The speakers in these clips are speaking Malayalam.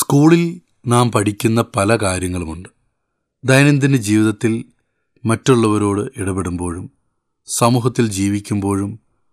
സ്കൂളിൽ നാം പഠിക്കുന്ന പല കാര്യങ്ങളുമുണ്ട് ദൈനംദിന ജീവിതത്തിൽ മറ്റുള്ളവരോട് ഇടപെടുമ്പോഴും സമൂഹത്തിൽ ജീവിക്കുമ്പോഴും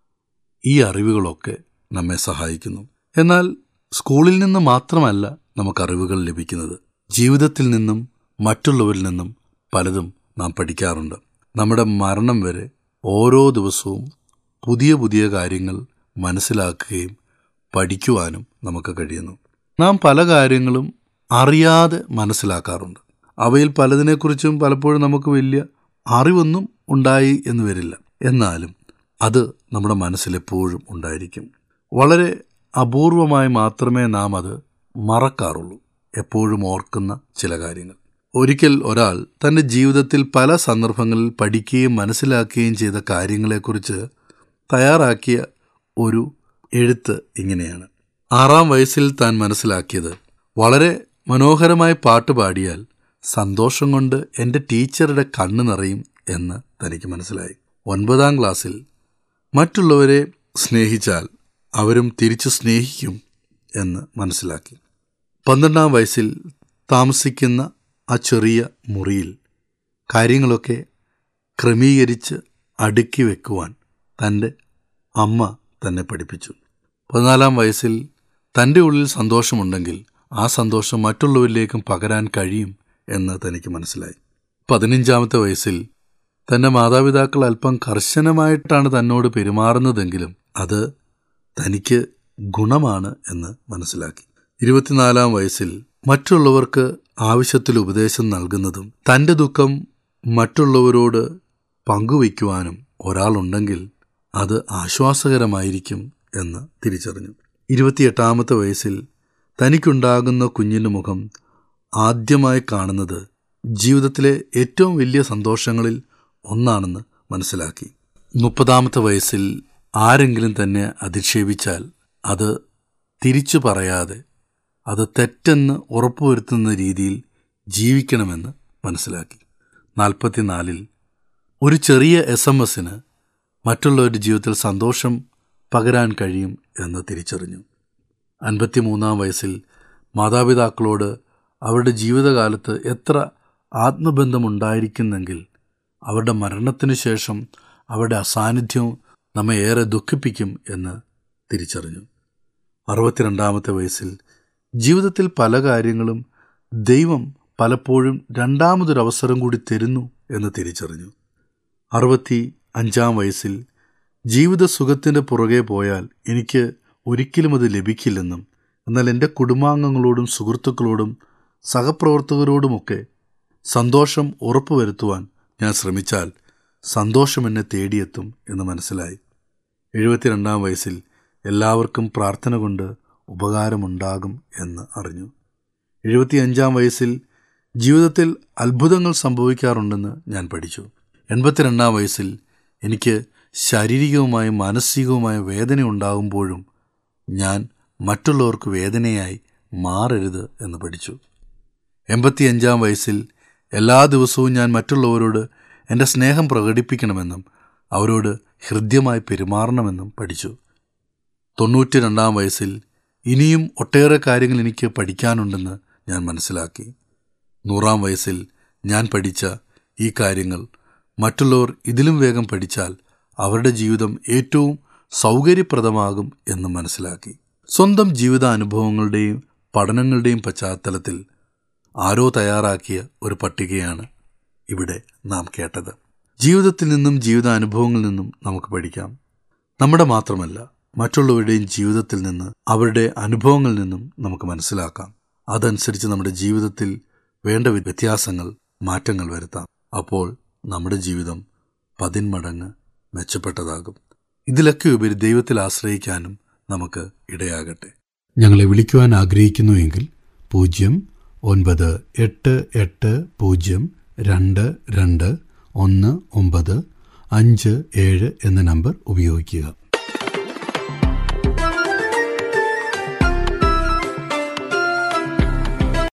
ഈ അറിവുകളൊക്കെ നമ്മെ സഹായിക്കുന്നു എന്നാൽ സ്കൂളിൽ നിന്ന് മാത്രമല്ല നമുക്ക് അറിവുകൾ ലഭിക്കുന്നത് ജീവിതത്തിൽ നിന്നും മറ്റുള്ളവരിൽ നിന്നും പലതും നാം പഠിക്കാറുണ്ട് നമ്മുടെ മരണം വരെ ഓരോ ദിവസവും പുതിയ പുതിയ കാര്യങ്ങൾ മനസ്സിലാക്കുകയും പഠിക്കുവാനും നമുക്ക് കഴിയുന്നു നാം പല കാര്യങ്ങളും അറിയാതെ മനസ്സിലാക്കാറുണ്ട് അവയിൽ പലതിനെക്കുറിച്ചും പലപ്പോഴും നമുക്ക് വലിയ അറിവൊന്നും ഉണ്ടായി എന്ന് വരില്ല എന്നാലും അത് നമ്മുടെ മനസ്സിലെപ്പോഴും ഉണ്ടായിരിക്കും വളരെ അപൂർവമായി മാത്രമേ നാം അത് മറക്കാറുള്ളൂ എപ്പോഴും ഓർക്കുന്ന ചില കാര്യങ്ങൾ ഒരിക്കൽ ഒരാൾ തൻ്റെ ജീവിതത്തിൽ പല സന്ദർഭങ്ങളിൽ പഠിക്കുകയും മനസ്സിലാക്കുകയും ചെയ്ത കാര്യങ്ങളെക്കുറിച്ച് തയ്യാറാക്കിയ ഒരു എഴുത്ത് ഇങ്ങനെയാണ് ആറാം വയസ്സിൽ താൻ മനസ്സിലാക്കിയത് വളരെ മനോഹരമായി പാട്ട് പാടിയാൽ സന്തോഷം കൊണ്ട് എൻ്റെ ടീച്ചറുടെ കണ്ണ് നിറയും എന്ന് തനിക്ക് മനസ്സിലായി ഒൻപതാം ക്ലാസ്സിൽ മറ്റുള്ളവരെ സ്നേഹിച്ചാൽ അവരും തിരിച്ചു സ്നേഹിക്കും എന്ന് മനസ്സിലാക്കി പന്ത്രണ്ടാം വയസ്സിൽ താമസിക്കുന്ന ആ ചെറിയ മുറിയിൽ കാര്യങ്ങളൊക്കെ ക്രമീകരിച്ച് അടുക്കി വെക്കുവാൻ തൻ്റെ അമ്മ തന്നെ പഠിപ്പിച്ചു പതിനാലാം വയസ്സിൽ തൻ്റെ ഉള്ളിൽ സന്തോഷമുണ്ടെങ്കിൽ ആ സന്തോഷം മറ്റുള്ളവരിലേക്കും പകരാൻ കഴിയും എന്ന് തനിക്ക് മനസ്സിലായി പതിനഞ്ചാമത്തെ വയസ്സിൽ തൻ്റെ മാതാപിതാക്കൾ അല്പം കർശനമായിട്ടാണ് തന്നോട് പെരുമാറുന്നതെങ്കിലും അത് തനിക്ക് ഗുണമാണ് എന്ന് മനസ്സിലാക്കി ഇരുപത്തിനാലാം വയസ്സിൽ മറ്റുള്ളവർക്ക് ആവശ്യത്തിൽ ഉപദേശം നൽകുന്നതും തൻ്റെ ദുഃഖം മറ്റുള്ളവരോട് പങ്കുവയ്ക്കുവാനും ഒരാളുണ്ടെങ്കിൽ അത് ആശ്വാസകരമായിരിക്കും എന്ന് തിരിച്ചറിഞ്ഞു ഇരുപത്തിയെട്ടാമത്തെ വയസ്സിൽ തനിക്കുണ്ടാകുന്ന കുഞ്ഞിൻ്റെ മുഖം ആദ്യമായി കാണുന്നത് ജീവിതത്തിലെ ഏറ്റവും വലിയ സന്തോഷങ്ങളിൽ ഒന്നാണെന്ന് മനസ്സിലാക്കി മുപ്പതാമത്തെ വയസ്സിൽ ആരെങ്കിലും തന്നെ അധിക്ഷേപിച്ചാൽ അത് തിരിച്ചു പറയാതെ അത് തെറ്റെന്ന് ഉറപ്പുവരുത്തുന്ന രീതിയിൽ ജീവിക്കണമെന്ന് മനസ്സിലാക്കി നാൽപ്പത്തിനാലിൽ ഒരു ചെറിയ എസ് എം എസിന് മറ്റുള്ളവരുടെ ജീവിതത്തിൽ സന്തോഷം പകരാൻ കഴിയും എന്ന് തിരിച്ചറിഞ്ഞു അൻപത്തിമൂന്നാം വയസ്സിൽ മാതാപിതാക്കളോട് അവരുടെ ജീവിതകാലത്ത് എത്ര ആത്മബന്ധമുണ്ടായിരിക്കുന്നെങ്കിൽ അവരുടെ മരണത്തിനു ശേഷം അവരുടെ അസാന്നിധ്യവും നമ്മെ ഏറെ ദുഃഖിപ്പിക്കും എന്ന് തിരിച്ചറിഞ്ഞു അറുപത്തിരണ്ടാമത്തെ വയസ്സിൽ ജീവിതത്തിൽ പല കാര്യങ്ങളും ദൈവം പലപ്പോഴും രണ്ടാമതൊരവസരം കൂടി തരുന്നു എന്ന് തിരിച്ചറിഞ്ഞു അറുപത്തി അഞ്ചാം വയസ്സിൽ ജീവിത സുഖത്തിൻ്റെ പുറകെ പോയാൽ എനിക്ക് ഒരിക്കലും അത് ലഭിക്കില്ലെന്നും എന്നാൽ എൻ്റെ കുടുംബാംഗങ്ങളോടും സുഹൃത്തുക്കളോടും സഹപ്രവർത്തകരോടുമൊക്കെ സന്തോഷം ഉറപ്പുവരുത്തുവാൻ ഞാൻ ശ്രമിച്ചാൽ സന്തോഷം എന്നെ തേടിയെത്തും എന്ന് മനസ്സിലായി എഴുപത്തിരണ്ടാം വയസ്സിൽ എല്ലാവർക്കും പ്രാർത്ഥന കൊണ്ട് ഉപകാരമുണ്ടാകും എന്ന് അറിഞ്ഞു എഴുപത്തിയഞ്ചാം വയസ്സിൽ ജീവിതത്തിൽ അത്ഭുതങ്ങൾ സംഭവിക്കാറുണ്ടെന്ന് ഞാൻ പഠിച്ചു എൺപത്തിരണ്ടാം വയസ്സിൽ എനിക്ക് ശാരീരികവുമായും മാനസികവുമായ വേദന ഉണ്ടാകുമ്പോഴും ഞാൻ മറ്റുള്ളവർക്ക് വേദനയായി മാറരുത് എന്ന് പഠിച്ചു എൺപത്തിയഞ്ചാം വയസ്സിൽ എല്ലാ ദിവസവും ഞാൻ മറ്റുള്ളവരോട് എൻ്റെ സ്നേഹം പ്രകടിപ്പിക്കണമെന്നും അവരോട് ഹൃദ്യമായി പെരുമാറണമെന്നും പഠിച്ചു തൊണ്ണൂറ്റി രണ്ടാം വയസ്സിൽ ഇനിയും ഒട്ടേറെ കാര്യങ്ങൾ എനിക്ക് പഠിക്കാനുണ്ടെന്ന് ഞാൻ മനസ്സിലാക്കി നൂറാം വയസ്സിൽ ഞാൻ പഠിച്ച ഈ കാര്യങ്ങൾ മറ്റുള്ളവർ ഇതിലും വേഗം പഠിച്ചാൽ അവരുടെ ജീവിതം ഏറ്റവും സൗകര്യപ്രദമാകും എന്ന് മനസ്സിലാക്കി സ്വന്തം ജീവിതാനുഭവങ്ങളുടെയും പഠനങ്ങളുടെയും പശ്ചാത്തലത്തിൽ ആരോ തയ്യാറാക്കിയ ഒരു പട്ടികയാണ് ഇവിടെ നാം കേട്ടത് ജീവിതത്തിൽ നിന്നും ജീവിതാനുഭവങ്ങളിൽ നിന്നും നമുക്ക് പഠിക്കാം നമ്മുടെ മാത്രമല്ല മറ്റുള്ളവരുടെയും ജീവിതത്തിൽ നിന്ന് അവരുടെ അനുഭവങ്ങളിൽ നിന്നും നമുക്ക് മനസ്സിലാക്കാം അതനുസരിച്ച് നമ്മുടെ ജീവിതത്തിൽ വേണ്ട വ്യത്യാസങ്ങൾ മാറ്റങ്ങൾ വരുത്താം അപ്പോൾ നമ്മുടെ ജീവിതം പതിന്മടങ്ങ് മെച്ചപ്പെട്ടതാകും ഇതിലൊക്കെ ഉപരി ദൈവത്തിൽ ആശ്രയിക്കാനും നമുക്ക് ഇടയാകട്ടെ ഞങ്ങളെ വിളിക്കുവാൻ ആഗ്രഹിക്കുന്നുവെങ്കിൽ പൂജ്യം ഒൻപത് എട്ട് എട്ട് പൂജ്യം രണ്ട് രണ്ട് ഒന്ന് ഒമ്പത് അഞ്ച് ഏഴ് എന്ന നമ്പർ ഉപയോഗിക്കുക